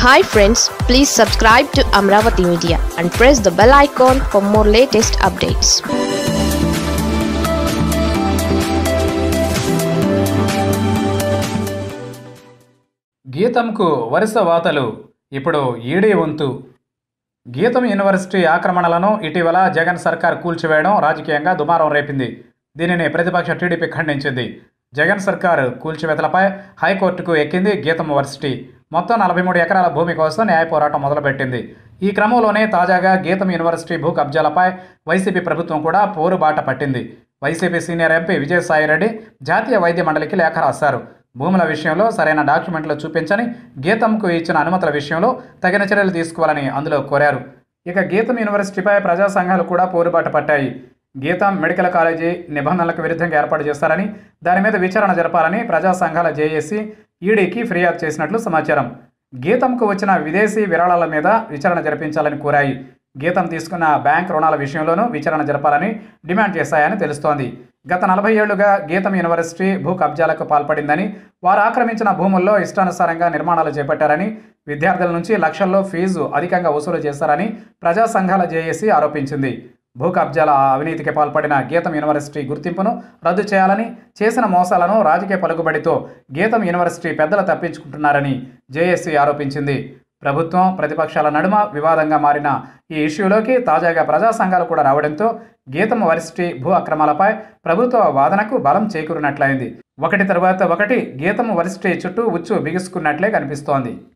hi friends please subscribe to Amaravati media and press the bell icon for more latest updates గీతంకు వరుస వాతలు ఇప్పుడు ED వంతు గీతం యూనివర్సిటీ ఆక్రమణలను ఇటీవల జగన్ సర్కార్ కూల్చివేయడం రాజకీయంగా దుమారం రేపింది దీనిని ప్రతిపక్ష టీడీపీ ఖండించింది జగన్ సర్కార్ కూల్చివేతలపై హైకోర్టుకు ఎక్కింది గీతం వర్సిటీ మొత్తం నలభై మూడు ఎకరాల భూమి కోసం న్యాయ పోరాటం మొదలుపెట్టింది ఈ క్రమంలోనే తాజాగా గీతం యూనివర్సిటీ భూ కబ్జాలపై వైసీపీ ప్రభుత్వం కూడా పోరుబాట పట్టింది వైసీపీ సీనియర్ ఎంపీ విజయసాయిరెడ్డి జాతీయ వైద్య మండలికి లేఖ రాశారు భూముల విషయంలో సరైన డాక్యుమెంట్లు చూపించని గీతంకు ఇచ్చిన అనుమతుల విషయంలో తగిన చర్యలు తీసుకోవాలని అందులో కోరారు ఇక గీతం యూనివర్సిటీపై ప్రజా సంఘాలు కూడా పోరుబాట పట్టాయి గీతం మెడికల్ కాలేజీ నిబంధనలకు విరుద్ధంగా ఏర్పాటు చేస్తారని దాని మీద విచారణ జరపాలని ప్రజా సంఘాల జేఏసీ ఈడీకి ఫిర్యాదు చేసినట్లు సమాచారం గీతంకు వచ్చిన విదేశీ విరాళాల మీద విచారణ జరిపించాలని కోరాయి గీతం తీసుకున్న బ్యాంక్ రుణాల విషయంలోనూ విచారణ జరపాలని డిమాండ్ చేశాయని తెలుస్తోంది గత నలభై ఏళ్లుగా గీతం యూనివర్సిటీ భూ కబ్జాలకు పాల్పడిందని వారు ఆక్రమించిన భూముల్లో ఇష్టానుసారంగా నిర్మాణాలు చేపట్టారని విద్యార్థుల నుంచి లక్షల్లో ఫీజు అధికంగా వసూలు చేశారని ప్రజా సంఘాల జేఏసీ ఆరోపించింది భూ కబ్జాల అవినీతికి పాల్పడిన గీతం యూనివర్సిటీ గుర్తింపును రద్దు చేయాలని చేసిన మోసాలను రాజకీయ పలుకుబడితో గీతం యూనివర్సిటీ పెద్దలు తప్పించుకుంటున్నారని జేఏసీ ఆరోపించింది ప్రభుత్వం ప్రతిపక్షాల నడుమ వివాదంగా మారిన ఈ ఇష్యూలోకి తాజాగా ప్రజా సంఘాలు కూడా రావడంతో గీతం వర్సిటీ భూ అక్రమాలపై ప్రభుత్వ వాదనకు బలం చేకూరినట్లయింది ఒకటి తర్వాత ఒకటి గీతం వర్సిటీ చుట్టూ ఉచ్చు బిగుసుకున్నట్లే కనిపిస్తోంది